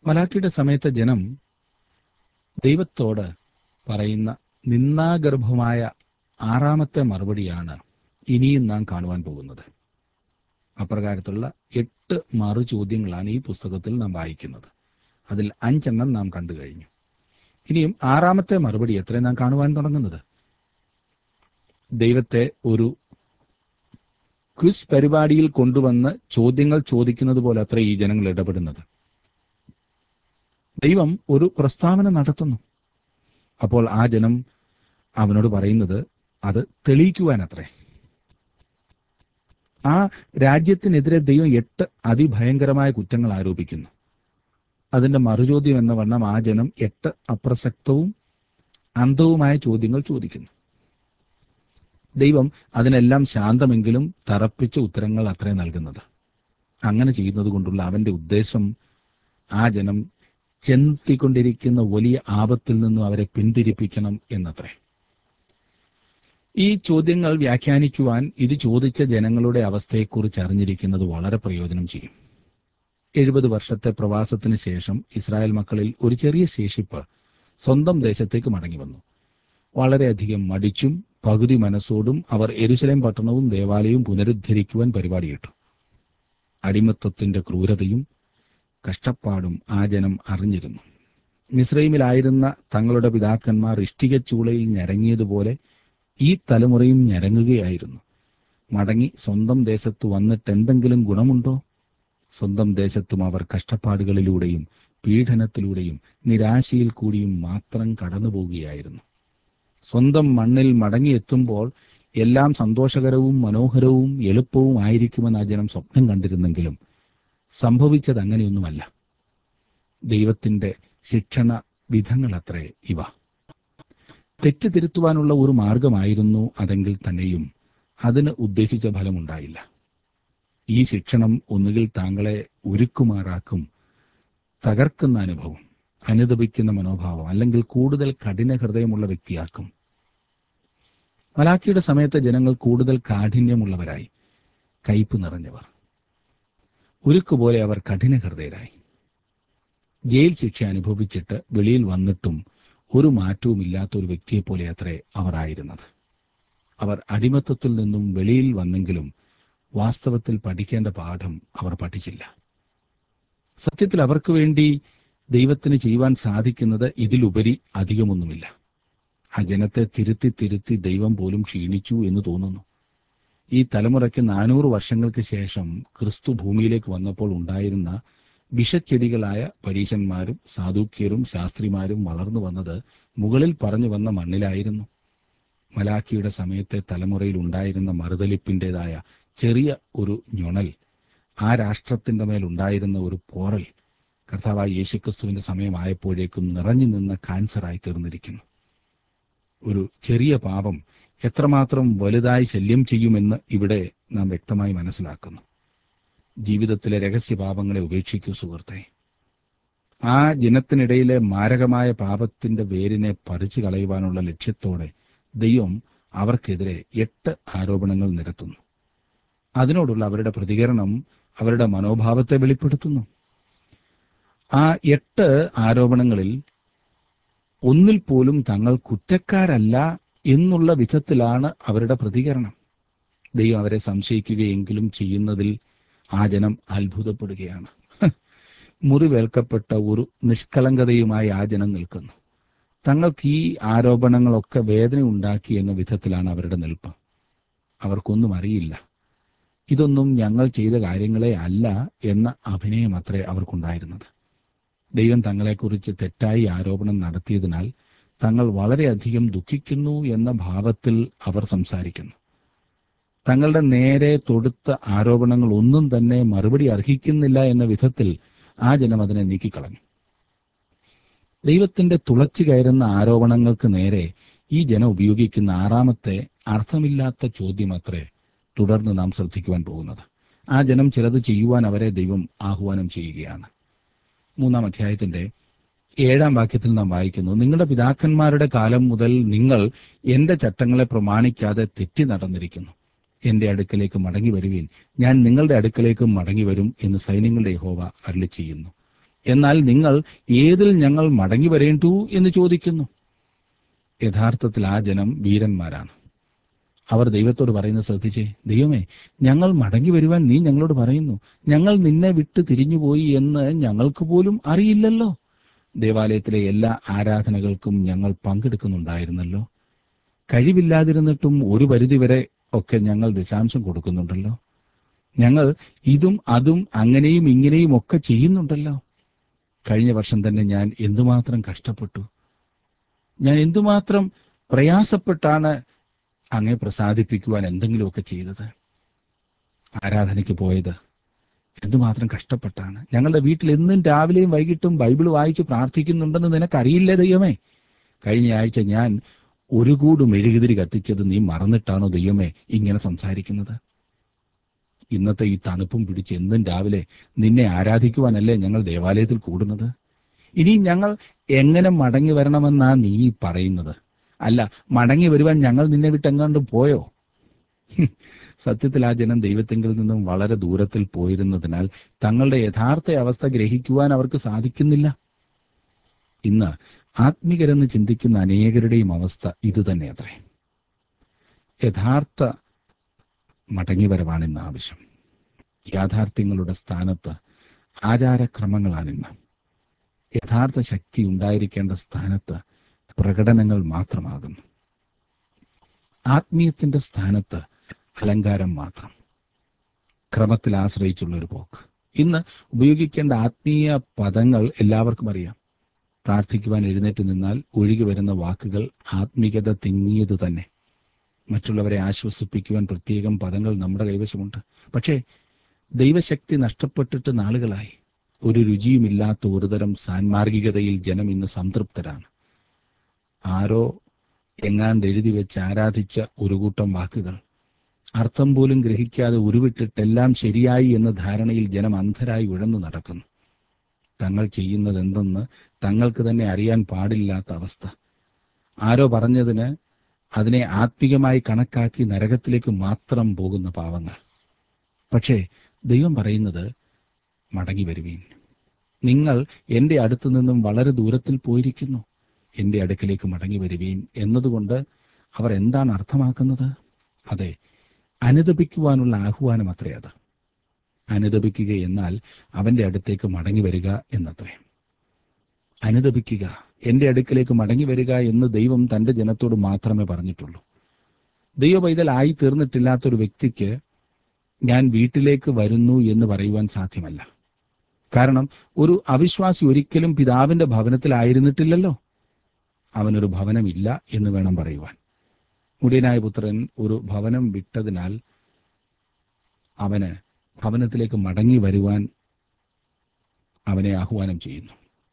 മലാക്കിയുടെ സമയത്തെ ജനം ദൈവത്തോട് പറയുന്ന നിന്നാഗർഭമായ ആറാമത്തെ മറുപടിയാണ് ഇനിയും നാം കാണുവാൻ പോകുന്നത് അപ്രകാരത്തിലുള്ള എട്ട് മറു ചോദ്യങ്ങളാണ് ഈ പുസ്തകത്തിൽ നാം വായിക്കുന്നത് അതിൽ അഞ്ചെണ്ണം നാം കണ്ടു കഴിഞ്ഞു ഇനിയും ആറാമത്തെ മറുപടി എത്ര നാം കാണുവാൻ തുടങ്ങുന്നത് ദൈവത്തെ ഒരു ക്വിസ് പരിപാടിയിൽ കൊണ്ടുവന്ന് ചോദ്യങ്ങൾ ചോദിക്കുന്നത് പോലെ അത്ര ഈ ജനങ്ങൾ ഇടപെടുന്നത് ദൈവം ഒരു പ്രസ്താവന നടത്തുന്നു അപ്പോൾ ആ ജനം അവനോട് പറയുന്നത് അത് തെളിയിക്കുവാനത്രേ ആ രാജ്യത്തിനെതിരെ ദൈവം എട്ട് അതിഭയങ്കരമായ കുറ്റങ്ങൾ ആരോപിക്കുന്നു അതിന്റെ മറുചോദ്യം എന്ന വണ്ണം ആ ജനം എട്ട് അപ്രസക്തവും അന്ധവുമായ ചോദ്യങ്ങൾ ചോദിക്കുന്നു ദൈവം അതിനെല്ലാം ശാന്തമെങ്കിലും തറപ്പിച്ച ഉത്തരങ്ങൾ അത്രേ നൽകുന്നത് അങ്ങനെ ചെയ്യുന്നത് കൊണ്ടുള്ള അവന്റെ ഉദ്ദേശം ആ ജനം ചെന്നെത്തിക്കൊണ്ടിരിക്കുന്ന വലിയ ആപത്തിൽ നിന്നും അവരെ പിന്തിരിപ്പിക്കണം എന്നത്രേ ഈ ചോദ്യങ്ങൾ വ്യാഖ്യാനിക്കുവാൻ ഇത് ചോദിച്ച ജനങ്ങളുടെ അവസ്ഥയെക്കുറിച്ച് അറിഞ്ഞിരിക്കുന്നത് വളരെ പ്രയോജനം ചെയ്യും എഴുപത് വർഷത്തെ പ്രവാസത്തിന് ശേഷം ഇസ്രായേൽ മക്കളിൽ ഒരു ചെറിയ ശേഷിപ്പ് സ്വന്തം ദേശത്തേക്ക് മടങ്ങി വന്നു വളരെയധികം മടിച്ചും പകുതി മനസ്സോടും അവർ എരുശലേം പട്ടണവും ദേവാലയവും പുനരുദ്ധരിക്കുവാൻ പരിപാടിയിട്ടു അടിമത്വത്തിന്റെ ക്രൂരതയും കഷ്ടപ്പാടും ആ ജനം അറിഞ്ഞിരുന്നു മിശ്രൈമിലായിരുന്ന തങ്ങളുടെ പിതാക്കന്മാർ ഇഷ്ടിക ചൂളയിൽ ഞരങ്ങിയതുപോലെ ഈ തലമുറയും ഞരങ്ങുകയായിരുന്നു മടങ്ങി സ്വന്തം ദേശത്ത് വന്നിട്ട് എന്തെങ്കിലും ഗുണമുണ്ടോ സ്വന്തം ദേശത്തും അവർ കഷ്ടപ്പാടുകളിലൂടെയും പീഡനത്തിലൂടെയും നിരാശയിൽ കൂടിയും മാത്രം കടന്നു പോവുകയായിരുന്നു സ്വന്തം മണ്ണിൽ മടങ്ങിയെത്തുമ്പോൾ എല്ലാം സന്തോഷകരവും മനോഹരവും എളുപ്പവും ആയിരിക്കുമെന്ന് ആ ജനം സ്വപ്നം കണ്ടിരുന്നെങ്കിലും സംഭവിച്ചത് അങ്ങനെയൊന്നുമല്ല ദൈവത്തിന്റെ ശിക്ഷണ വിധങ്ങളത്രേ ഇവ തെറ്റ് തിരുത്തുവാനുള്ള ഒരു മാർഗമായിരുന്നു അതെങ്കിൽ തന്നെയും അതിന് ഉദ്ദേശിച്ച ഫലമുണ്ടായില്ല ഈ ശിക്ഷണം ഒന്നുകിൽ താങ്കളെ ഉരുക്കുമാറാക്കും തകർക്കുന്ന അനുഭവം അനുദപിക്കുന്ന മനോഭാവം അല്ലെങ്കിൽ കൂടുതൽ കഠിന ഹൃദയമുള്ള വ്യക്തിയാക്കും മലാക്കിയുടെ സമയത്ത് ജനങ്ങൾ കൂടുതൽ കാഠിന്യമുള്ളവരായി കയ്പ് നിറഞ്ഞവർ ഉരുക്കുപോലെ അവർ കഠിന ഹൃദയരായി ജയിൽ ശിക്ഷ അനുഭവിച്ചിട്ട് വെളിയിൽ വന്നിട്ടും ഒരു മാറ്റവും ഇല്ലാത്ത ഒരു വ്യക്തിയെ പോലെ അത്രേ അവർ ആയിരുന്നത് അവർ അടിമത്തത്തിൽ നിന്നും വെളിയിൽ വന്നെങ്കിലും വാസ്തവത്തിൽ പഠിക്കേണ്ട പാഠം അവർ പഠിച്ചില്ല സത്യത്തിൽ അവർക്ക് വേണ്ടി ദൈവത്തിന് ചെയ്യുവാൻ സാധിക്കുന്നത് ഇതിലുപരി അധികമൊന്നുമില്ല ആ ജനത്തെ തിരുത്തി തിരുത്തി ദൈവം പോലും ക്ഷീണിച്ചു എന്ന് തോന്നുന്നു ഈ തലമുറയ്ക്ക് നാനൂറ് വർഷങ്ങൾക്ക് ശേഷം ക്രിസ്തു ഭൂമിയിലേക്ക് വന്നപ്പോൾ ഉണ്ടായിരുന്ന വിഷച്ചെടികളായ പരീശന്മാരും സാധുക്യരും ശാസ്ത്രിമാരും വളർന്നു വന്നത് മുകളിൽ പറഞ്ഞു വന്ന മണ്ണിലായിരുന്നു മലാക്കിയുടെ സമയത്തെ തലമുറയിൽ ഉണ്ടായിരുന്ന മറുതലിപ്പിന്റേതായ ചെറിയ ഒരു ഞൊണൽ ആ രാഷ്ട്രത്തിന്റെ മേൽ ഉണ്ടായിരുന്ന ഒരു പോറൽ കർത്താവായ യേശുക്രിസ്തുവിന്റെ സമയമായപ്പോഴേക്കും നിറഞ്ഞു നിന്ന കാൻസറായി തീർന്നിരിക്കുന്നു ഒരു ചെറിയ പാപം എത്രമാത്രം വലുതായി ശല്യം ചെയ്യുമെന്ന് ഇവിടെ നാം വ്യക്തമായി മനസ്സിലാക്കുന്നു ജീവിതത്തിലെ രഹസ്യ പാപങ്ങളെ ഉപേക്ഷിക്കൂ സുഹൃത്തെ ആ ജനത്തിനിടയിലെ മാരകമായ പാപത്തിന്റെ വേരിനെ പറിച്ചു കളയുവാനുള്ള ലക്ഷ്യത്തോടെ ദൈവം അവർക്കെതിരെ എട്ട് ആരോപണങ്ങൾ നിരത്തുന്നു അതിനോടുള്ള അവരുടെ പ്രതികരണം അവരുടെ മനോഭാവത്തെ വെളിപ്പെടുത്തുന്നു ആ എട്ട് ആരോപണങ്ങളിൽ ഒന്നിൽ പോലും തങ്ങൾ കുറ്റക്കാരല്ല എന്നുള്ള വിധത്തിലാണ് അവരുടെ പ്രതികരണം ദൈവം അവരെ സംശയിക്കുകയെങ്കിലും ചെയ്യുന്നതിൽ ആ ജനം അത്ഭുതപ്പെടുകയാണ് മുറിവേൽക്കപ്പെട്ട ഒരു നിഷ്കളങ്കതയുമായി ആ ജനം നിൽക്കുന്നു തങ്ങൾക്ക് ഈ ആരോപണങ്ങളൊക്കെ വേദന ഉണ്ടാക്കി എന്ന വിധത്തിലാണ് അവരുടെ നിൽപ്പ് അവർക്കൊന്നും അറിയില്ല ഇതൊന്നും ഞങ്ങൾ ചെയ്ത കാര്യങ്ങളെ അല്ല എന്ന അഭിനയം അത്രേ അവർക്കുണ്ടായിരുന്നത് ദൈവം തങ്ങളെക്കുറിച്ച് തെറ്റായി ആരോപണം നടത്തിയതിനാൽ തങ്ങൾ വളരെയധികം ദുഃഖിക്കുന്നു എന്ന ഭാവത്തിൽ അവർ സംസാരിക്കുന്നു തങ്ങളുടെ നേരെ തൊടുത്ത ആരോപണങ്ങൾ ഒന്നും തന്നെ മറുപടി അർഹിക്കുന്നില്ല എന്ന വിധത്തിൽ ആ ജനം അതിനെ നീക്കിക്കളഞ്ഞു ദൈവത്തിന്റെ തുളച്ചു കയറുന്ന ആരോപണങ്ങൾക്ക് നേരെ ഈ ജനം ഉപയോഗിക്കുന്ന ആറാമത്തെ അർത്ഥമില്ലാത്ത ചോദ്യം അത്രേ തുടർന്ന് നാം ശ്രദ്ധിക്കുവാൻ പോകുന്നത് ആ ജനം ചിലത് ചെയ്യുവാൻ അവരെ ദൈവം ആഹ്വാനം ചെയ്യുകയാണ് മൂന്നാം അധ്യായത്തിന്റെ ഏഴാം വാക്യത്തിൽ നാം വായിക്കുന്നു നിങ്ങളുടെ പിതാക്കന്മാരുടെ കാലം മുതൽ നിങ്ങൾ എന്റെ ചട്ടങ്ങളെ പ്രമാണിക്കാതെ തെറ്റി നടന്നിരിക്കുന്നു എന്റെ അടുക്കലേക്ക് മടങ്ങി വരുവീൻ ഞാൻ നിങ്ങളുടെ അടുക്കലേക്ക് മടങ്ങി വരും എന്ന് സൈന്യങ്ങളുടെ യഹോവ അരളി ചെയ്യുന്നു എന്നാൽ നിങ്ങൾ ഏതിൽ ഞങ്ങൾ മടങ്ങി വരേണ്ടു എന്ന് ചോദിക്കുന്നു യഥാർത്ഥത്തിൽ ആ ജനം വീരന്മാരാണ് അവർ ദൈവത്തോട് പറയുന്നത് ശ്രദ്ധിച്ചേ ദൈവമേ ഞങ്ങൾ മടങ്ങി വരുവാൻ നീ ഞങ്ങളോട് പറയുന്നു ഞങ്ങൾ നിന്നെ വിട്ട് തിരിഞ്ഞുപോയി എന്ന് ഞങ്ങൾക്ക് പോലും അറിയില്ലല്ലോ ദേവാലയത്തിലെ എല്ലാ ആരാധനകൾക്കും ഞങ്ങൾ പങ്കെടുക്കുന്നുണ്ടായിരുന്നല്ലോ കഴിവില്ലാതിരുന്നിട്ടും ഒരു പരിധിവരെ ഒക്കെ ഞങ്ങൾ ദശാംശം കൊടുക്കുന്നുണ്ടല്ലോ ഞങ്ങൾ ഇതും അതും അങ്ങനെയും ഇങ്ങനെയും ഒക്കെ ചെയ്യുന്നുണ്ടല്ലോ കഴിഞ്ഞ വർഷം തന്നെ ഞാൻ എന്തുമാത്രം കഷ്ടപ്പെട്ടു ഞാൻ എന്തുമാത്രം പ്രയാസപ്പെട്ടാണ് അങ്ങേ പ്രസാദിപ്പിക്കുവാൻ എന്തെങ്കിലുമൊക്കെ ചെയ്തത് ആരാധനയ്ക്ക് പോയത് എന്തുമാത്രം കഷ്ടപ്പെട്ടാണ് ഞങ്ങളുടെ വീട്ടിൽ എന്നും രാവിലെയും വൈകിട്ടും ബൈബിൾ വായിച്ച് പ്രാർത്ഥിക്കുന്നുണ്ടെന്ന് നിനക്കറിയില്ലേ ദൈവമേ കഴിഞ്ഞ ആഴ്ച ഞാൻ ഒരു കൂട് മെഴുകുതിരി കത്തിച്ചത് നീ മറന്നിട്ടാണോ ദൈവമേ ഇങ്ങനെ സംസാരിക്കുന്നത് ഇന്നത്തെ ഈ തണുപ്പും പിടിച്ച് എന്നും രാവിലെ നിന്നെ ആരാധിക്കുവാനല്ലേ ഞങ്ങൾ ദേവാലയത്തിൽ കൂടുന്നത് ഇനി ഞങ്ങൾ എങ്ങനെ മടങ്ങി വരണമെന്നാ നീ പറയുന്നത് അല്ല മടങ്ങി വരുവാൻ ഞങ്ങൾ നിന്നെ വിട്ടെങ്ങാണ്ട് പോയോ ഹും, സത്യത്തിൽ ആ ജനം ദൈവത്തെങ്കിൽ നിന്നും വളരെ ദൂരത്തിൽ പോയിരുന്നതിനാൽ തങ്ങളുടെ യഥാർത്ഥ അവസ്ഥ ഗ്രഹിക്കുവാൻ അവർക്ക് സാധിക്കുന്നില്ല ഇന്ന് ആത്മികരെന്ന് ചിന്തിക്കുന്ന അനേകരുടെയും അവസ്ഥ ഇതുതന്നെ അത്രേ യഥാർത്ഥ മടങ്ങിവരവാണ് ഇന്ന് ആവശ്യം യാഥാർത്ഥ്യങ്ങളുടെ സ്ഥാനത്ത് ആചാരക്രമങ്ങളാണിന്ന് യഥാർത്ഥ ശക്തി ഉണ്ടായിരിക്കേണ്ട സ്ഥാനത്ത് പ്രകടനങ്ങൾ മാത്രമാകുന്നു ആത്മീയത്തിന്റെ സ്ഥാനത്ത് അലങ്കാരം മാത്രം ക്രമത്തിൽ ആശ്രയിച്ചുള്ള ഒരു പോക്ക് ഇന്ന് ഉപയോഗിക്കേണ്ട ആത്മീയ പദങ്ങൾ എല്ലാവർക്കും അറിയാം പ്രാർത്ഥിക്കുവാൻ എഴുന്നേറ്റ് നിന്നാൽ ഒഴുകി വരുന്ന വാക്കുകൾ ആത്മീയത തിങ്ങിയത് തന്നെ മറ്റുള്ളവരെ ആശ്വസിപ്പിക്കുവാൻ പ്രത്യേകം പദങ്ങൾ നമ്മുടെ കൈവശമുണ്ട് പക്ഷേ ദൈവശക്തി നഷ്ടപ്പെട്ടിട്ട് നാളുകളായി ഒരു രുചിയുമില്ലാത്ത ഒരുതരം സാൻമാർഗികതയിൽ ജനം ഇന്ന് സംതൃപ്തരാണ് ആരോ എങ്ങാണ്ട് എഴുതി വെച്ച് ആരാധിച്ച ഒരു കൂട്ടം വാക്കുകൾ അർത്ഥം പോലും ഗ്രഹിക്കാതെ ഉരുവിട്ടിട്ടെല്ലാം ശരിയായി എന്ന ധാരണയിൽ ജനം അന്ധരായി ഉഴന്നു നടക്കുന്നു തങ്ങൾ ചെയ്യുന്നത് എന്തെന്ന് തങ്ങൾക്ക് തന്നെ അറിയാൻ പാടില്ലാത്ത അവസ്ഥ ആരോ പറഞ്ഞതിന് അതിനെ ആത്മീകമായി കണക്കാക്കി നരകത്തിലേക്ക് മാത്രം പോകുന്ന പാവങ്ങൾ പക്ഷേ ദൈവം പറയുന്നത് മടങ്ങി വരുവീൻ നിങ്ങൾ എന്റെ അടുത്തു നിന്നും വളരെ ദൂരത്തിൽ പോയിരിക്കുന്നു എന്റെ അടുക്കലേക്ക് മടങ്ങി വരുവീൻ എന്നതുകൊണ്ട് അവർ എന്താണ് അർത്ഥമാക്കുന്നത് അതെ അനുദപിക്കുവാനുള്ള ആഹ്വാനം അത്രേ അത് അനുദപിക്കുക എന്നാൽ അവന്റെ അടുത്തേക്ക് മടങ്ങി വരിക എന്നത്രേ അനുദപിക്കുക എന്റെ അടുക്കലേക്ക് മടങ്ങി വരിക എന്ന് ദൈവം തന്റെ ജനത്തോട് മാത്രമേ പറഞ്ഞിട്ടുള്ളൂ ദൈവ പൈതലായി തീർന്നിട്ടില്ലാത്തൊരു വ്യക്തിക്ക് ഞാൻ വീട്ടിലേക്ക് വരുന്നു എന്ന് പറയുവാൻ സാധ്യമല്ല കാരണം ഒരു അവിശ്വാസി ഒരിക്കലും പിതാവിന്റെ ഭവനത്തിലായിരുന്നിട്ടില്ലല്ലോ അവനൊരു ഭവനമില്ല എന്ന് വേണം പറയുവാൻ മുടിയനായ പുത്രൻ ഒരു ഭവനം വിട്ടതിനാൽ അവന് ഭവനത്തിലേക്ക് മടങ്ങി വരുവാൻ അവനെ ആഹ്വാനം ചെയ്യുന്നു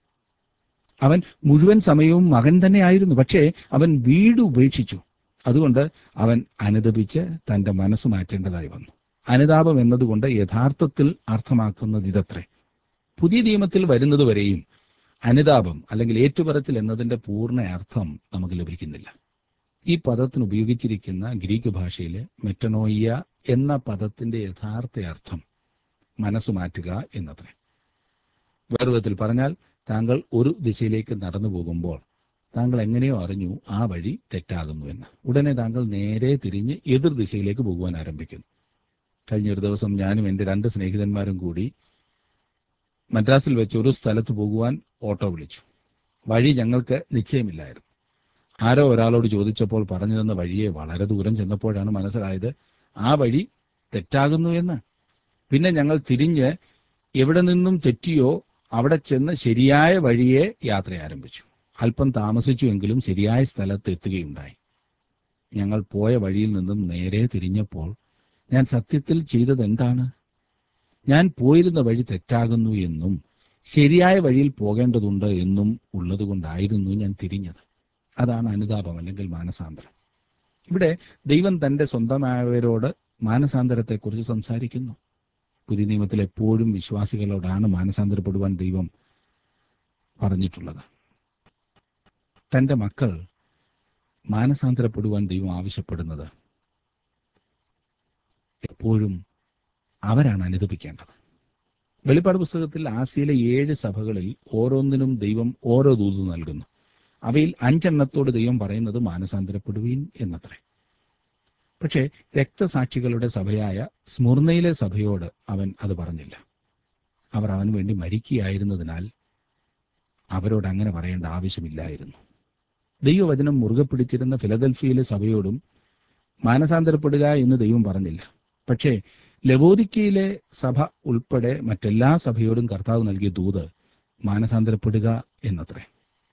അവൻ മുഴുവൻ സമയവും മകൻ തന്നെ ആയിരുന്നു പക്ഷേ അവൻ വീട് ഉപേക്ഷിച്ചു അതുകൊണ്ട് അവൻ അനുദപിച്ച് തന്റെ മനസ്സ് മാറ്റേണ്ടതായി വന്നു അനുതാപം എന്നതുകൊണ്ട് യഥാർത്ഥത്തിൽ അർത്ഥമാക്കുന്നത് ഇതത്രേ പുതിയ നിയമത്തിൽ വരുന്നതുവരെയും അനുതാപം അല്ലെങ്കിൽ ഏറ്റുപറച്ചിൽ എന്നതിന്റെ പൂർണ്ണ അർത്ഥം നമുക്ക് ലഭിക്കുന്നില്ല ഈ പദത്തിന് ഉപയോഗിച്ചിരിക്കുന്ന ഗ്രീക്ക് ഭാഷയിലെ മെറ്റനോയിയ എന്ന പദത്തിന്റെ യഥാർത്ഥ അർത്ഥം മനസ്സ് മാറ്റുക എന്നത്രേ വേറെ വിധത്തിൽ പറഞ്ഞാൽ താങ്കൾ ഒരു ദിശയിലേക്ക് നടന്നു പോകുമ്പോൾ താങ്കൾ എങ്ങനെയോ അറിഞ്ഞു ആ വഴി തെറ്റാകുന്നു എന്ന് ഉടനെ താങ്കൾ നേരെ തിരിഞ്ഞ് എതിർ ദിശയിലേക്ക് പോകുവാൻ ആരംഭിക്കുന്നു കഴിഞ്ഞ ഒരു ദിവസം ഞാനും എൻ്റെ രണ്ട് സ്നേഹിതന്മാരും കൂടി മദ്രാസിൽ വെച്ച് ഒരു സ്ഥലത്ത് പോകുവാൻ ഓട്ടോ വിളിച്ചു വഴി ഞങ്ങൾക്ക് നിശ്ചയമില്ലായിരുന്നു ആരോ ഒരാളോട് ചോദിച്ചപ്പോൾ പറഞ്ഞു തന്ന വഴിയെ വളരെ ദൂരം ചെന്നപ്പോഴാണ് മനസ്സിലായത് ആ വഴി തെറ്റാകുന്നു എന്ന് പിന്നെ ഞങ്ങൾ തിരിഞ്ഞ് എവിടെ നിന്നും തെറ്റിയോ അവിടെ ചെന്ന് ശരിയായ വഴിയെ യാത്ര ആരംഭിച്ചു അല്പം താമസിച്ചുവെങ്കിലും ശരിയായ സ്ഥലത്ത് എത്തുകയുണ്ടായി ഞങ്ങൾ പോയ വഴിയിൽ നിന്നും നേരെ തിരിഞ്ഞപ്പോൾ ഞാൻ സത്യത്തിൽ ചെയ്തത് എന്താണ് ഞാൻ പോയിരുന്ന വഴി തെറ്റാകുന്നു എന്നും ശരിയായ വഴിയിൽ പോകേണ്ടതുണ്ട് എന്നും ഉള്ളതുകൊണ്ടായിരുന്നു ഞാൻ തിരിഞ്ഞത് അതാണ് അനുതാപം അല്ലെങ്കിൽ മാനസാന്തരം ഇവിടെ ദൈവം തന്റെ സ്വന്തമായവരോട് മാനസാന്തരത്തെക്കുറിച്ച് സംസാരിക്കുന്നു പുതിയ നിയമത്തിൽ എപ്പോഴും വിശ്വാസികളോടാണ് മാനസാന്തരപ്പെടുവാൻ ദൈവം പറഞ്ഞിട്ടുള്ളത് തന്റെ മക്കൾ മാനസാന്തരപ്പെടുവാൻ ദൈവം ആവശ്യപ്പെടുന്നത് എപ്പോഴും അവരാണ് അനുദപിക്കേണ്ടത് വെളിപ്പാട് പുസ്തകത്തിൽ ആസിയയിലെ ഏഴ് സഭകളിൽ ഓരോന്നിനും ദൈവം ഓരോ ദൂത് നൽകുന്നു അവയിൽ അഞ്ചെണ്ണത്തോട് ദൈവം പറയുന്നത് മാനസാന്തരപ്പെടുവീൻ എന്നത്രേ പക്ഷേ രക്തസാക്ഷികളുടെ സഭയായ സ്മുർണയിലെ സഭയോട് അവൻ അത് പറഞ്ഞില്ല അവർ അവന് വേണ്ടി മരിക്കുകയായിരുന്നതിനാൽ അവരോട് അങ്ങനെ പറയേണ്ട ആവശ്യമില്ലായിരുന്നു ദൈവവചനം മുറുകെ പിടിച്ചിരുന്ന ഫിലദൽഫിയയിലെ സഭയോടും മാനസാന്തരപ്പെടുക എന്ന് ദൈവം പറഞ്ഞില്ല പക്ഷേ ലവോദിക്കയിലെ സഭ ഉൾപ്പെടെ മറ്റെല്ലാ സഭയോടും കർത്താവ് നൽകിയ ദൂത് മാനസാന്തരപ്പെടുക എന്നത്രേ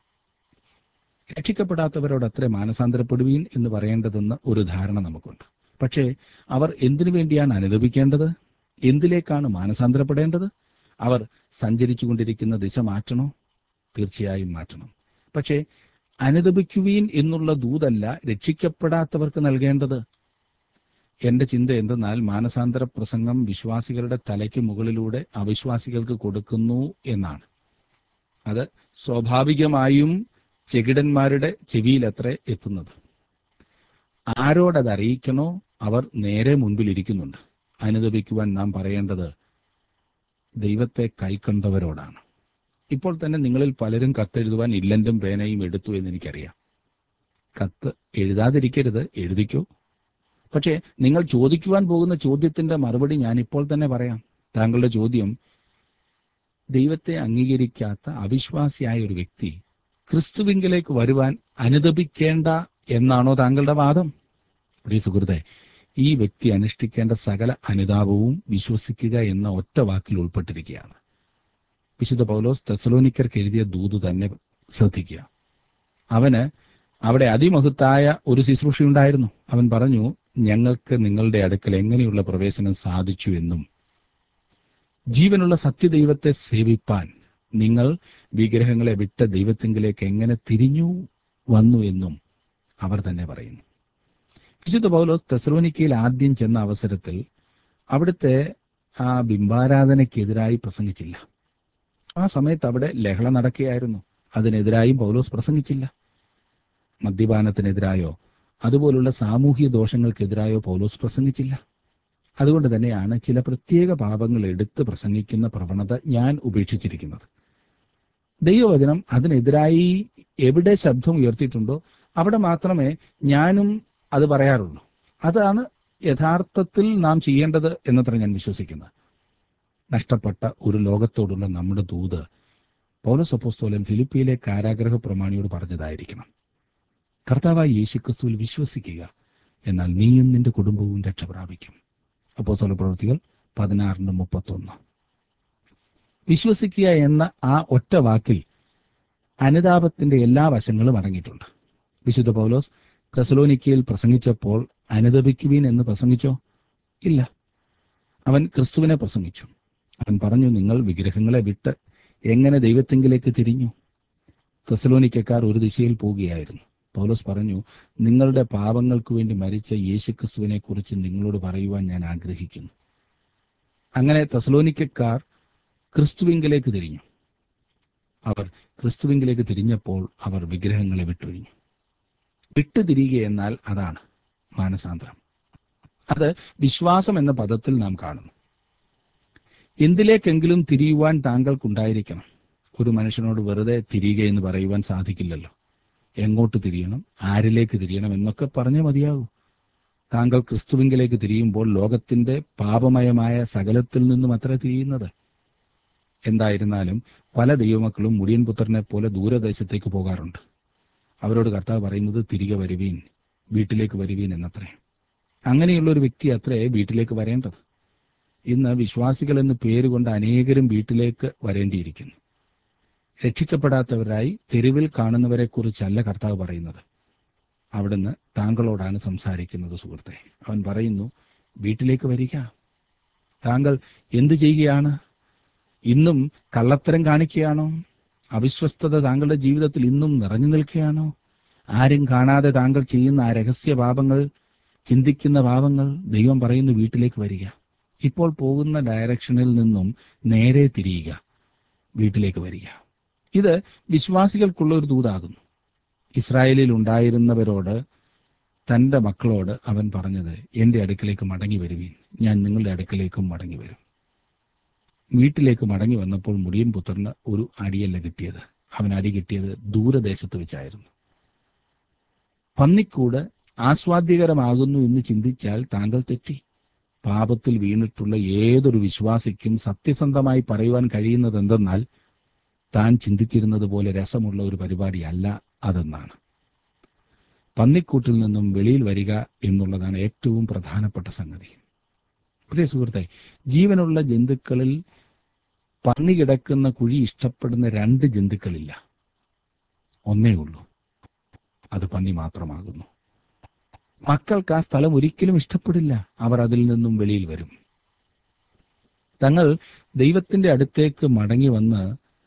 രക്ഷിക്കപ്പെടാത്തവരോട് അത്ര മാനസാന്തരപ്പെടുവീൻ എന്ന് പറയേണ്ടതെന്ന് ഒരു ധാരണ നമുക്കുണ്ട് പക്ഷേ അവർ എന്തിനു വേണ്ടിയാണ് അനുദപിക്കേണ്ടത് എന്തിലേക്കാണ് മാനസാന്തരപ്പെടേണ്ടത് അവർ സഞ്ചരിച്ചു കൊണ്ടിരിക്കുന്ന ദിശ മാറ്റണോ തീർച്ചയായും മാറ്റണം പക്ഷേ അനുദപിക്കുവീൻ എന്നുള്ള ദൂതല്ല രക്ഷിക്കപ്പെടാത്തവർക്ക് നൽകേണ്ടത് എന്റെ ചിന്ത എന്തെന്നാൽ മാനസാന്തര പ്രസംഗം വിശ്വാസികളുടെ തലയ്ക്ക് മുകളിലൂടെ അവിശ്വാസികൾക്ക് കൊടുക്കുന്നു എന്നാണ് അത് സ്വാഭാവികമായും ചെകിടന്മാരുടെ ചെവിയിലത്രേ എത്തുന്നത് ആരോടത് അറിയിക്കണോ അവർ നേരെ മുൻപിൽ ഇരിക്കുന്നുണ്ട് അനുദപിക്കുവാൻ നാം പറയേണ്ടത് ദൈവത്തെ കൈക്കണ്ടവരോടാണ് ഇപ്പോൾ തന്നെ നിങ്ങളിൽ പലരും കത്തെഴുതുവാൻ ഇല്ലന്റും പേനയും എടുത്തു എന്ന് എനിക്കറിയാം കത്ത് എഴുതാതിരിക്കരുത് എഴുതിക്കോ പക്ഷേ നിങ്ങൾ ചോദിക്കുവാൻ പോകുന്ന ചോദ്യത്തിന്റെ മറുപടി ഞാൻ ഇപ്പോൾ തന്നെ പറയാം താങ്കളുടെ ചോദ്യം ദൈവത്തെ അംഗീകരിക്കാത്ത അവിശ്വാസിയായ ഒരു വ്യക്തി ക്രിസ്തുവിങ്കിലേക്ക് വരുവാൻ അനുദപിക്കേണ്ട എന്നാണോ താങ്കളുടെ വാദം പ്രിയ സുഹൃത്തെ ഈ വ്യക്തി അനുഷ്ഠിക്കേണ്ട സകല അനുതാപവും വിശ്വസിക്കുക എന്ന ഒറ്റ വാക്കിൽ ഉൾപ്പെട്ടിരിക്കുകയാണ് വിശുദ്ധ പൗലോസ് തെസലോനിക്കർക്ക് എഴുതിയ ദൂത് തന്നെ ശ്രദ്ധിക്കുക അവന് അവിടെ അതിമഹത്തായ ഒരു ശുശ്രൂഷയുണ്ടായിരുന്നു അവൻ പറഞ്ഞു ഞങ്ങൾക്ക് നിങ്ങളുടെ അടുക്കൽ എങ്ങനെയുള്ള പ്രവേശനം സാധിച്ചു എന്നും ജീവനുള്ള സത്യദൈവത്തെ സേവിപ്പാൻ നിങ്ങൾ വിഗ്രഹങ്ങളെ വിട്ട ദൈവത്തിങ്കിലേക്ക് എങ്ങനെ തിരിഞ്ഞു വന്നു എന്നും അവർ തന്നെ പറയുന്നു വിശുദ്ധ പൗലോസ് തെസലോനിക്കയിൽ ആദ്യം ചെന്ന അവസരത്തിൽ അവിടുത്തെ ആ ബിംബാരാധനയ്ക്കെതിരായി പ്രസംഗിച്ചില്ല ആ സമയത്ത് അവിടെ ലഹള നടക്കുകയായിരുന്നു അതിനെതിരായും പൗലോസ് പ്രസംഗിച്ചില്ല മദ്യപാനത്തിനെതിരായോ അതുപോലുള്ള സാമൂഹിക ദോഷങ്ങൾക്കെതിരായോ പൗലോസ് പ്രസംഗിച്ചില്ല അതുകൊണ്ട് തന്നെയാണ് ചില പ്രത്യേക പാപങ്ങൾ എടുത്ത് പ്രസംഗിക്കുന്ന പ്രവണത ഞാൻ ഉപേക്ഷിച്ചിരിക്കുന്നത് ദൈവവചനം അതിനെതിരായി എവിടെ ശബ്ദം ഉയർത്തിയിട്ടുണ്ടോ അവിടെ മാത്രമേ ഞാനും അത് പറയാറുള്ളൂ അതാണ് യഥാർത്ഥത്തിൽ നാം ചെയ്യേണ്ടത് എന്നത്ര ഞാൻ വിശ്വസിക്കുന്നത് നഷ്ടപ്പെട്ട ഒരു ലോകത്തോടുള്ള നമ്മുടെ ദൂത് പൗലോസ് അപ്പോസ്തോലൻ ഫിലിപ്പിയിലെ കാരാഗ്രഹ പ്രമാണിയോട് പറഞ്ഞതായിരിക്കണം കർത്താവായ യേശുക്രിസ്തുവിൽ വിശ്വസിക്കുക എന്നാൽ നീയും നിന്റെ കുടുംബവും രക്ഷ പ്രാപിക്കും അപ്പോസ്തല പ്രവൃത്തികൾ പതിനാറിന് മുപ്പത്തൊന്ന് വിശ്വസിക്കുക എന്ന ആ ഒറ്റ വാക്കിൽ അനുതാപത്തിന്റെ എല്ലാ വശങ്ങളും അടങ്ങിയിട്ടുണ്ട് വിശുദ്ധ പൗലോസ് തെസലോനിക്കയിൽ പ്രസംഗിച്ചപ്പോൾ അനുദപിക്കുവീൻ എന്ന് പ്രസംഗിച്ചോ ഇല്ല അവൻ ക്രിസ്തുവിനെ പ്രസംഗിച്ചു അവൻ പറഞ്ഞു നിങ്ങൾ വിഗ്രഹങ്ങളെ വിട്ട് എങ്ങനെ ദൈവത്തെങ്കിലേക്ക് തിരിഞ്ഞു തെസലോനിക്കക്കാർ ഒരു ദിശയിൽ പോവുകയായിരുന്നു പൗലോസ് പറഞ്ഞു നിങ്ങളുടെ പാപങ്ങൾക്ക് വേണ്ടി മരിച്ച യേശുക്രിസ്തുവിനെ കുറിച്ച് നിങ്ങളോട് പറയുവാൻ ഞാൻ ആഗ്രഹിക്കുന്നു അങ്ങനെ തെസലോനിക്കക്കാർ ക്രിസ്തുവിങ്കിലേക്ക് തിരിഞ്ഞു അവർ ക്രിസ്തുവിങ്കിലേക്ക് തിരിഞ്ഞപ്പോൾ അവർ വിഗ്രഹങ്ങളെ വിട്ടൊഴിഞ്ഞു വിട്ടുതിരിയുക എന്നാൽ അതാണ് മാനസാന്തരം അത് വിശ്വാസം എന്ന പദത്തിൽ നാം കാണുന്നു എന്തിലേക്കെങ്കിലും തിരിയുവാൻ താങ്കൾക്കുണ്ടായിരിക്കണം ഒരു മനുഷ്യനോട് വെറുതെ തിരിയുക എന്ന് പറയുവാൻ സാധിക്കില്ലല്ലോ എങ്ങോട്ട് തിരിയണം ആരിലേക്ക് തിരിയണം എന്നൊക്കെ പറഞ്ഞേ മതിയാകൂ താങ്കൾ ക്രിസ്തുവിങ്കിലേക്ക് തിരിയുമ്പോൾ ലോകത്തിന്റെ പാപമയമായ സകലത്തിൽ നിന്നും അത്ര തിരിയുന്നത് എന്തായിരുന്നാലും പല ദൈവമക്കളും മുടിയൻ പുത്രനെ പോലെ ദൂരദേശത്തേക്ക് പോകാറുണ്ട് അവരോട് കർത്താവ് പറയുന്നത് തിരികെ വരുവീൻ വീട്ടിലേക്ക് വരുവീൻ എന്നത്രേ അങ്ങനെയുള്ള ഒരു വ്യക്തി അത്രേ വീട്ടിലേക്ക് വരേണ്ടത് ഇന്ന് വിശ്വാസികൾ എന്ന് പേരുകൊണ്ട് അനേകരും വീട്ടിലേക്ക് വരേണ്ടിയിരിക്കുന്നു രക്ഷിക്കപ്പെടാത്തവരായി തെരുവിൽ കാണുന്നവരെ കുറിച്ചല്ല കർത്താവ് പറയുന്നത് അവിടുന്ന് താങ്കളോടാണ് സംസാരിക്കുന്നത് സുഹൃത്തെ അവൻ പറയുന്നു വീട്ടിലേക്ക് വരിക താങ്കൾ എന്തു ചെയ്യുകയാണ് ഇന്നും കള്ളത്തരം കാണിക്കുകയാണോ അവിശ്വസ്തത താങ്കളുടെ ജീവിതത്തിൽ ഇന്നും നിറഞ്ഞു നിൽക്കുകയാണോ ആരും കാണാതെ താങ്കൾ ചെയ്യുന്ന ആ രഹസ്യ പാപങ്ങൾ ചിന്തിക്കുന്ന പാപങ്ങൾ ദൈവം പറയുന്നു വീട്ടിലേക്ക് വരിക ഇപ്പോൾ പോകുന്ന ഡയറക്ഷനിൽ നിന്നും നേരെ തിരിയുക വീട്ടിലേക്ക് വരിക ഇത് വിശ്വാസികൾക്കുള്ള ഒരു ദൂതാകുന്നു ഇസ്രായേലിൽ ഉണ്ടായിരുന്നവരോട് തന്റെ മക്കളോട് അവൻ പറഞ്ഞത് എന്റെ അടുക്കലേക്ക് മടങ്ങി വരുവീൻ ഞാൻ നിങ്ങളുടെ അടുക്കലേക്കും മടങ്ങി വരും വീട്ടിലേക്ക് മടങ്ങി വന്നപ്പോൾ മുടിയൻ പുത്രന് ഒരു അടിയല്ല കിട്ടിയത് അവൻ അടി കിട്ടിയത് ദൂരദേശത്ത് വെച്ചായിരുന്നു പന്നിക്കൂട് ആസ്വാദ്യകരമാകുന്നു എന്ന് ചിന്തിച്ചാൽ താങ്കൾ തെറ്റി പാപത്തിൽ വീണിട്ടുള്ള ഏതൊരു വിശ്വാസിക്കും സത്യസന്ധമായി പറയുവാൻ കഴിയുന്നത് എന്തെന്നാൽ താൻ ചിന്തിച്ചിരുന്നത് പോലെ രസമുള്ള ഒരു പരിപാടിയല്ല അതെന്നാണ് പന്നിക്കൂട്ടിൽ നിന്നും വെളിയിൽ വരിക എന്നുള്ളതാണ് ഏറ്റവും പ്രധാനപ്പെട്ട സംഗതി പ്രിയ സുഹൃത്തെ ജീവനുള്ള ജന്തുക്കളിൽ പന്നി കിടക്കുന്ന കുഴി ഇഷ്ടപ്പെടുന്ന രണ്ട് ജന്തുക്കളില്ല ഒന്നേ ഉള്ളൂ അത് പന്നി മാത്രമാകുന്നു മക്കൾക്ക് ആ സ്ഥലം ഒരിക്കലും ഇഷ്ടപ്പെടില്ല അവർ അതിൽ നിന്നും വെളിയിൽ വരും തങ്ങൾ ദൈവത്തിന്റെ അടുത്തേക്ക് മടങ്ങി വന്ന്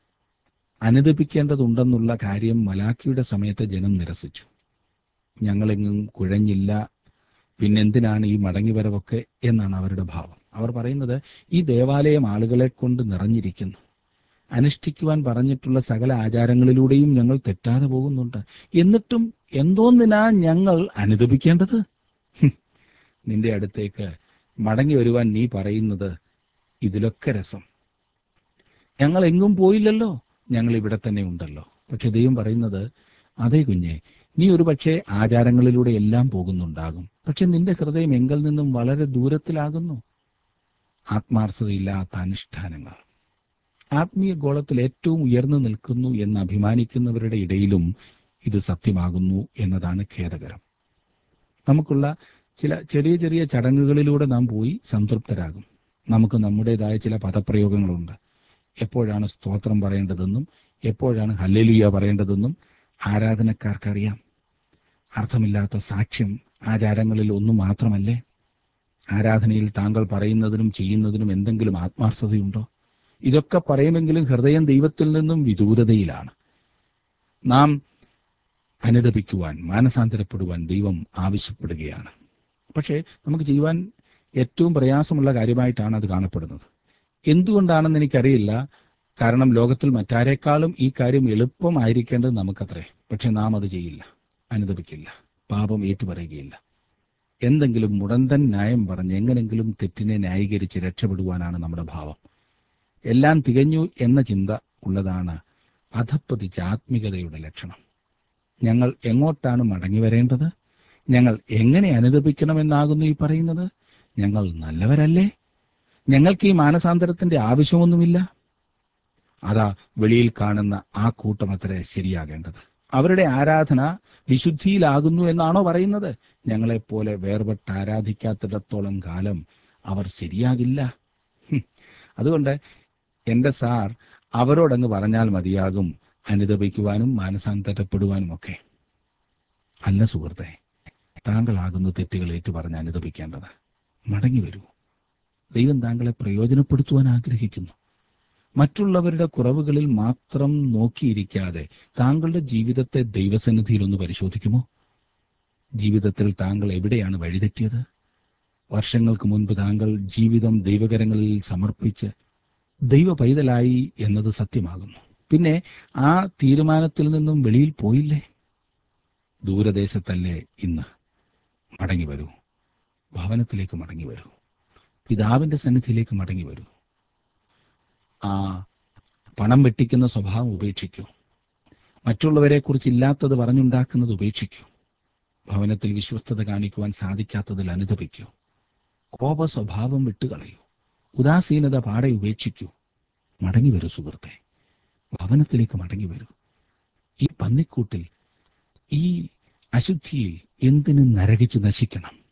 അനുദപിക്കേണ്ടതുണ്ടെന്നുള്ള കാര്യം മലാക്കിയുടെ സമയത്ത് ജനം നിരസിച്ചു ഞങ്ങളെങ്ങും കുഴഞ്ഞില്ല പിന്നെന്തിനാണ് ഈ മടങ്ങിവരവൊക്കെ എന്നാണ് അവരുടെ ഭാവം അവർ പറയുന്നത് ഈ ദേവാലയം ആളുകളെ കൊണ്ട് നിറഞ്ഞിരിക്കുന്നു അനുഷ്ഠിക്കുവാൻ പറഞ്ഞിട്ടുള്ള സകല ആചാരങ്ങളിലൂടെയും ഞങ്ങൾ തെറ്റാതെ പോകുന്നുണ്ട് എന്നിട്ടും എന്തോന്നിനാ ഞങ്ങൾ അനുദപിക്കേണ്ടത് ഹും, നിന്റെ അടുത്തേക്ക് മടങ്ങി വരുവാൻ നീ പറയുന്നത് ഇതിലൊക്കെ രസം ഞങ്ങൾ എങ്ങും പോയില്ലല്ലോ ഞങ്ങൾ ഇവിടെ തന്നെ ഉണ്ടല്ലോ പക്ഷെ ദൈവം പറയുന്നത് അതേ കുഞ്ഞെ നീ ഒരു പക്ഷേ ആചാരങ്ങളിലൂടെ എല്ലാം പോകുന്നുണ്ടാകും പക്ഷെ നിന്റെ ഹൃദയം എങ്കിൽ നിന്നും വളരെ ദൂരത്തിലാകുന്നു ആത്മാർത്ഥതയില്ലാത്ത അനുഷ്ഠാനങ്ങൾ ആത്മീയ ഗോളത്തിൽ ഏറ്റവും ഉയർന്നു നിൽക്കുന്നു എന്ന് അഭിമാനിക്കുന്നവരുടെ ഇടയിലും ഇത് സത്യമാകുന്നു എന്നതാണ് ഖേദകരം നമുക്കുള്ള ചില ചെറിയ ചെറിയ ചടങ്ങുകളിലൂടെ നാം പോയി സംതൃപ്തരാകും നമുക്ക് നമ്മുടേതായ ചില പദപ്രയോഗങ്ങളുണ്ട് എപ്പോഴാണ് സ്തോത്രം പറയേണ്ടതെന്നും എപ്പോഴാണ് ഹല്ലേലൂയ പറയേണ്ടതെന്നും ആരാധനക്കാർക്കറിയാം അർത്ഥമില്ലാത്ത സാക്ഷ്യം ആചാരങ്ങളിൽ ഒന്നു മാത്രമല്ലേ ആരാധനയിൽ താങ്കൾ പറയുന്നതിനും ചെയ്യുന്നതിനും എന്തെങ്കിലും ആത്മാർത്ഥതയുണ്ടോ ഇതൊക്കെ പറയുമെങ്കിലും ഹൃദയം ദൈവത്തിൽ നിന്നും വിദൂരതയിലാണ് നാം അനുദപിക്കുവാൻ മാനസാന്തരപ്പെടുവാൻ ദൈവം ആവശ്യപ്പെടുകയാണ് പക്ഷേ നമുക്ക് ചെയ്യുവാൻ ഏറ്റവും പ്രയാസമുള്ള കാര്യമായിട്ടാണ് അത് കാണപ്പെടുന്നത് എന്തുകൊണ്ടാണെന്ന് എനിക്കറിയില്ല കാരണം ലോകത്തിൽ മറ്റാരേക്കാളും ഈ കാര്യം എളുപ്പമായിരിക്കേണ്ടത് നമുക്കത്രേ പക്ഷെ നാം അത് ചെയ്യില്ല അനുദപിക്കില്ല പാപം ഏറ്റുപറയുകയില്ല എന്തെങ്കിലും മുടന്തൻ ന്യായം പറഞ്ഞ് എങ്ങനെങ്കിലും തെറ്റിനെ ന്യായീകരിച്ച് രക്ഷപ്പെടുവാനാണ് നമ്മുടെ ഭാവം എല്ലാം തികഞ്ഞു എന്ന ചിന്ത ഉള്ളതാണ് അധപ്പതിച്ച ആത്മികതയുടെ ലക്ഷണം ഞങ്ങൾ എങ്ങോട്ടാണ് മടങ്ങി വരേണ്ടത് ഞങ്ങൾ എങ്ങനെ അനുദപിക്കണമെന്നാകുന്നു ഈ പറയുന്നത് ഞങ്ങൾ നല്ലവരല്ലേ ഞങ്ങൾക്ക് ഈ മാനസാന്തരത്തിന്റെ ആവശ്യമൊന്നുമില്ല അതാ വെളിയിൽ കാണുന്ന ആ കൂട്ടമത്രേ ശരിയാകേണ്ടത് അവരുടെ ആരാധന വിശുദ്ധിയിലാകുന്നു എന്നാണോ പറയുന്നത് ഞങ്ങളെപ്പോലെ വേർപെട്ട് ആരാധിക്കാത്തിടത്തോളം കാലം അവർ ശരിയാകില്ല ഹും. അതുകൊണ്ട് എന്റെ സാർ അവരോടങ്ങ് പറഞ്ഞാൽ മതിയാകും അനുദപിക്കുവാനും മാനസാന്തരപ്പെടുവാനും ഒക്കെ അല്ല സുഹൃത്തെ താങ്കളാകുന്നു തെറ്റുകൾ ഏറ്റുപറഞ്ഞ് അനുദപിക്കേണ്ടത് മടങ്ങി വരൂ ദൈവം താങ്കളെ പ്രയോജനപ്പെടുത്തുവാൻ ആഗ്രഹിക്കുന്നു മറ്റുള്ളവരുടെ കുറവുകളിൽ മാത്രം നോക്കിയിരിക്കാതെ താങ്കളുടെ ജീവിതത്തെ ദൈവസന്നിധിയിൽ ഒന്ന് പരിശോധിക്കുമോ ജീവിതത്തിൽ താങ്കൾ എവിടെയാണ് വഴിതെറ്റിയത് വർഷങ്ങൾക്ക് മുൻപ് താങ്കൾ ജീവിതം ദൈവകരങ്ങളിൽ സമർപ്പിച്ച് ദൈവ പൈതലായി എന്നത് സത്യമാകുന്നു പിന്നെ ആ തീരുമാനത്തിൽ നിന്നും വെളിയിൽ പോയില്ലേ ദൂരദേശത്തല്ലേ ഇന്ന് മടങ്ങി വരൂ ഭവനത്തിലേക്ക് മടങ്ങി വരൂ പിതാവിന്റെ സന്നിധിയിലേക്ക് മടങ്ങി വരൂ ആ പണം വെട്ടിക്കുന്ന സ്വഭാവം ഉപേക്ഷിക്കൂ മറ്റുള്ളവരെ കുറിച്ച് ഇല്ലാത്തത് പറഞ്ഞുണ്ടാക്കുന്നത് ഉപേക്ഷിക്കൂ ഭവനത്തിൽ വിശ്വസ്തത കാണിക്കുവാൻ സാധിക്കാത്തതിൽ അനുദപിക്കൂ കോപ സ്വഭാവം വിട്ടുകളയൂ ഉദാസീനത പാടെ ഉപേക്ഷിക്കൂ മടങ്ങി വരൂ സുഹൃത്തെ ഭവനത്തിലേക്ക് മടങ്ങി വരൂ ഈ പന്നിക്കൂട്ടിൽ ഈ അശുദ്ധിയിൽ എന്തിന് നരകിച്ച് നശിക്കണം